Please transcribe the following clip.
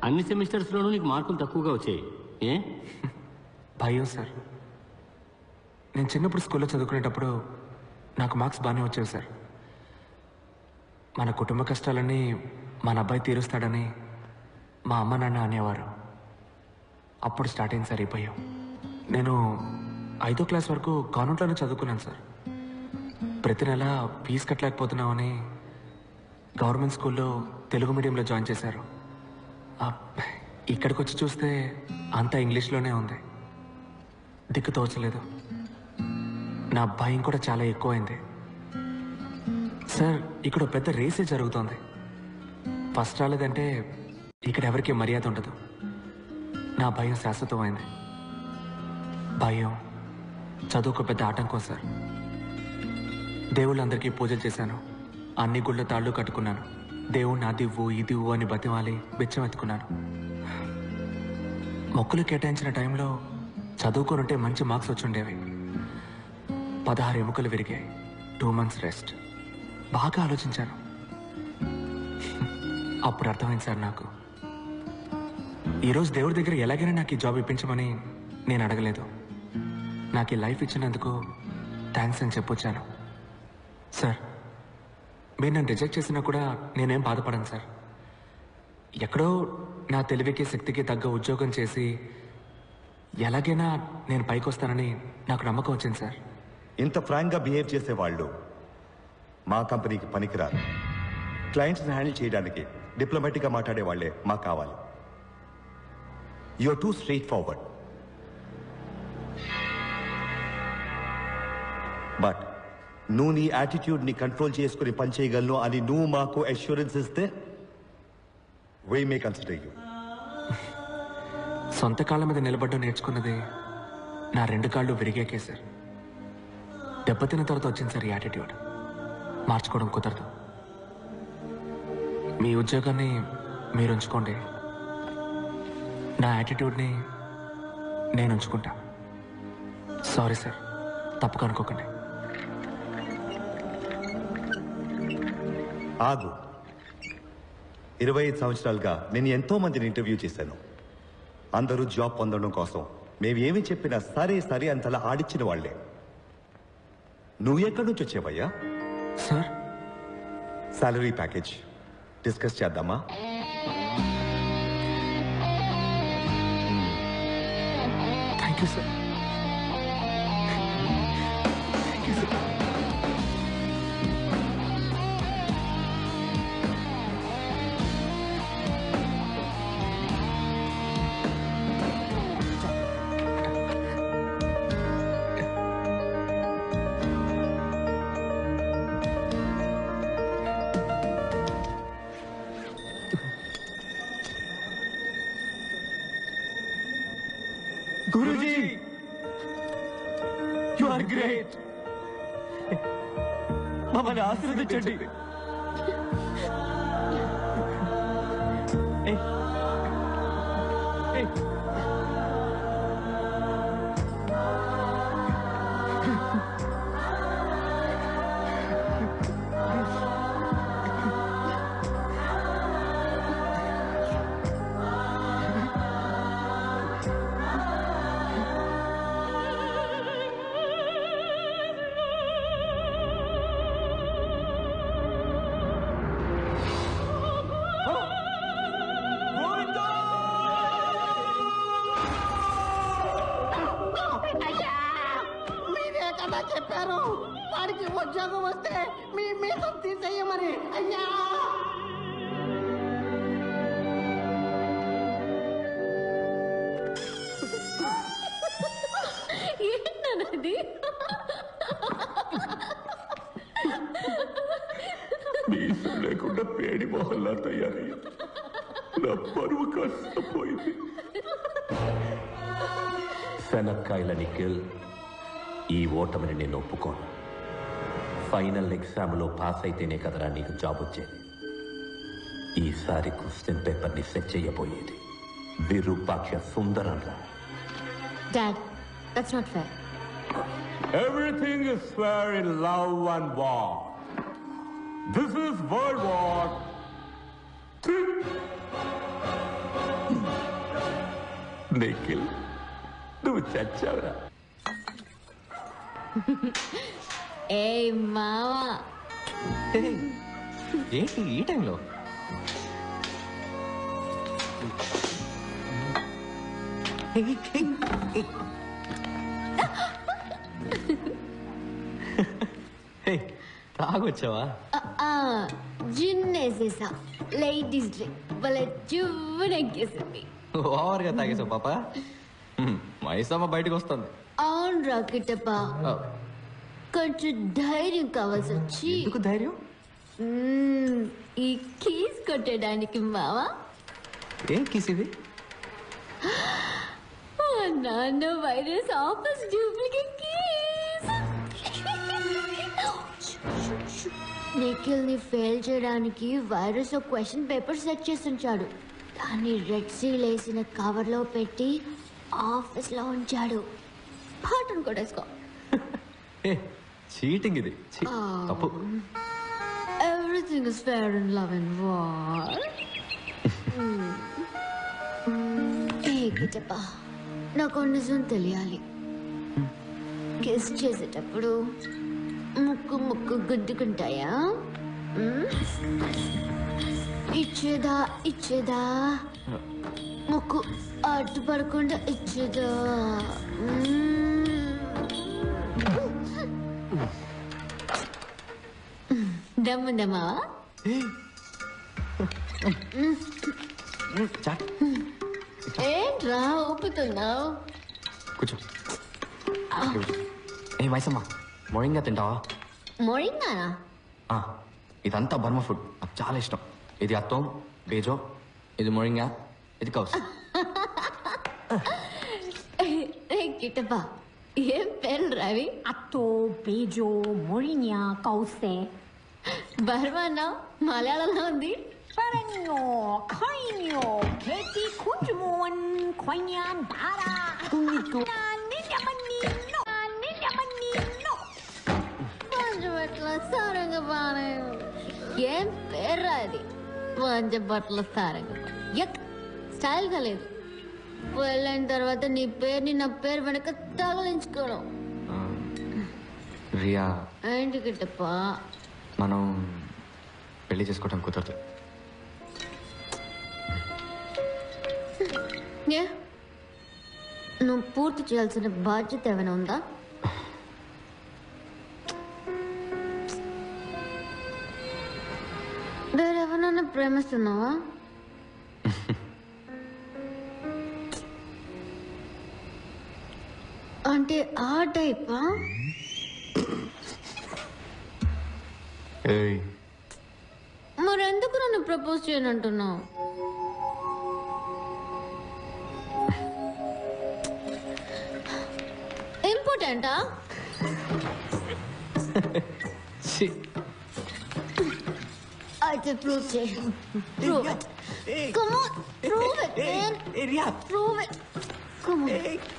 అన్ని సెమిస్టర్స్లోనూ నీకు మార్కులు తక్కువగా వచ్చాయి ఏ భయం సార్ నేను చిన్నప్పుడు స్కూల్లో చదువుకునేటప్పుడు నాకు మార్క్స్ బాగానే వచ్చేవి సార్ మన కుటుంబ కష్టాలన్నీ మన అబ్బాయి తీరుస్తాడని మా అమ్మ నాన్న అనేవారు అప్పుడు స్టార్ట్ అయింది సార్ ఈ భయం నేను ఐదో క్లాస్ వరకు కాన్వెంట్లోనే చదువుకున్నాను సార్ ప్రతి నెల ఫీజు కట్టలేకపోతున్నామని గవర్నమెంట్ స్కూల్లో తెలుగు మీడియంలో జాయిన్ చేశారు ఆ, ఇక్కడికి వచ్చి చూస్తే అంతా ఇంగ్లీష్లోనే ఉంది దిక్కు తోచలేదు నా భయం కూడా చాలా ఎక్కువైంది సార్ ఇక్కడ ఓ పెద్ద రేసే జరుగుతోంది ఫస్ట్ రాలేదంటే ఇక్కడ ఎవరికి మర్యాద ఉండదు నా భయం శాశ్వతమైంది భయం చదువుకు పెద్ద ఆటంకం సార్ దేవుళ్ళందరికీ పూజలు చేశాను అన్ని గుళ్ళ తాళ్ళు కట్టుకున్నాను దేవుణ్ణి అదివ్వు ఇదివ్వు అని బతిమాలి బిచ్చం ఎత్తుకున్నాను మొక్కులు కేటాయించిన టైంలో చదువుకునుంటే మంచి మార్క్స్ వచ్చుండేవి పదహారు ఎముకలు విరిగాయి టూ మంత్స్ రెస్ట్ బాగా ఆలోచించాను అప్పుడు అర్థమైంది సార్ నాకు ఈరోజు దేవుడి దగ్గర ఎలాగైనా నాకు ఈ జాబ్ ఇప్పించమని నేను అడగలేదు నాకు ఈ లైఫ్ ఇచ్చినందుకు థ్యాంక్స్ అని చెప్పొచ్చాను సార్ మీరు నన్ను రిజెక్ట్ చేసినా కూడా నేనేం బాధపడను సార్ ఎక్కడో నా తెలివికి శక్తికి తగ్గ ఉద్యోగం చేసి ఎలాగైనా నేను పైకి వస్తానని నాకు నమ్మకం వచ్చింది సార్ ఇంత ఫ్రాంక్గా బిహేవ్ చేసేవాళ్ళు మా కంపెనీకి పనికిరారు క్లయింట్స్ని హ్యాండిల్ చేయడానికి డిప్లొమాటిక్గా మాట్లాడే వాళ్ళే మాకు కావాలి you're too straightforward but నువ్వు నీ యాటిట్యూడ్ని కంట్రోల్ చేసుకుని పని చేయగలను అని నువ్వు మాకు అష్యూరెన్స్ ఇస్తే వై మే కన్సిడర్ యూ సొంత కాళ్ళ మీద నిలబడడం నేర్చుకున్నది నా రెండు కాళ్ళు విరిగాకే సార్ దెబ్బతిన్న తర్వాత వచ్చింది సార్ ఈ యాటిట్యూడ్ మార్చుకోవడం కుదరదు మీ ఉద్యోగాన్ని మీరు ఉంచుకోండి నా యాటిట్యూడ్ని నేను ఉంచుకుంటా సారీ సార్ తప్పుగా అనుకోకండి ఆగు ఇరవై ఐదు సంవత్సరాలుగా నేను ఎంతో మందిని ఇంటర్వ్యూ చేశాను అందరూ జాబ్ పొందడం కోసం మేము ఏమి చెప్పినా సరే సరే అంతలా ఆడిచ్చిన వాళ్ళే నువ్వు ఎక్కడి నుంచి వచ్చావయ్యా సార్ సాలరీ ప్యాకేజ్ డిస్కస్ చేద్దామా thank you sir guruji you are great మమ్మల్ని ఆశీర్వదించండి ఏయ్. ఏయ్. అయ్యా మీరే కదా చెప్పారు వాడికి ఉద్యోగం వస్తే మీ మీద తీసేయమని అయ్యా ఏంటన్నది మీసం లేకుండా పేడి మొహల్లా తయారయ్యింది నా పరువు కాస్త పోయింది శనక్కాయల నిఖిల్ ఈ ఓటమిని నేను ఒప్పుకోను ఫైనల్ ఎగ్జామ్లో పాస్ అయితేనే కదరా నీకు జాబ్ వచ్చేది ఈసారి క్వశ్చన్ పేపర్ని సెట్ చేయబోయేది విరూపాక్ష సుందరం రా dad that's not fair Everything is fair in love and war. This is World War III. Nikhil నువ్వు చచ్చావురా ఏ మావా ఏంటి ఈ టైంలో తాగొచ్చావా జిన్ వేసేసా లేడీస్ డ్రింక్ భలే చువ్వునెక్కేసింది ఓవర్గా తాగేసావు పాప మైసమ్మ బయటకు వస్తుంది అవును రాకెటప్ప కొంచెం ధైర్యం కావాల్సి వచ్చి ఎందుకు ధైర్యం మ్మ్, ఈ కీస్ కొట్టడానికి మావా ఏం కిస్ ఇది మా నాన్న virus office duplicate keys Nikhil ని ఫెయిల్ చేయడానికి వైరస్ ఒక క్వశ్చన్ పేపర్ సెట్ చేసి ఉంచాడు దాన్ని రెడ్ సీల్ వేసిన కవర్ లో పెట్టి ఆఫీస్ లో ఉంచాడు పాటను కొట్టేసుకో ఏ చీటింగ్ ఇది ఛీ, తప్పు Everything is fair in love and war. ఏ గిటప్ప నాకు నిజం తెలియాలి కిస్ చేసేటప్పుడు ముక్కు ముక్కు గుద్దుకుంటాయా మ్మ్? ఇచ్చేదా ఇచ్చేదా ముక్కు అడ్డు పడకుండా ఇచ్చేదా మ్మ్. దమ్ముందమ్మా చాట్ ఏంట్రా ఊపుతున్నావు కూర్చో ఏ మైసమ్మ మొయింగా తింటావా మొరింగానా ఆ, ఇదంతా బర్మ ఫుడ్ నాకు చాలా ఇష్టం ఇది అత్తం బేజో ఇది మొరింగా ఇది కౌస్ రే కిట్టప్ప ఏం పేరు Ravi Atto, Bejo, Morinia, Cauce, బర్మానా మలయాళంలో ఉంది Paranyo, Coinio, Petty, Kunjumon, Coinian, Bara, Kunito, Ninja Manino, Ninja Manino. పంచ బట్టల సారంగ బాణం ఏం పేరు అది పంచ బట్టల సారంగ యక్ స్టైల్గా లేదు వెళ్ళిన తర్వాత నీ పేరుని నా పేరు వెనక తగిలించుకోవడం రియా ఏంటి కిట్టప్ప మనం పెళ్లి చేసుకోవడం కుదరదు ఏ నువ్వు పూర్తి చేయాల్సిన బాధ్యత ఏమైనా ఉందా వేరెవరన్నా ప్రేమిస్తున్నావా అంటే ఆ టైపా ఏయ్ మరెందుకు నన్ను ప్రపోజ్ చేయనంటున్నావు ఇంపార్టెంటా ఛీ, అయితే ప్రూవ్ చేయి prove it come on prove it ఏయ్, man ఏయ్, Riya prove it come on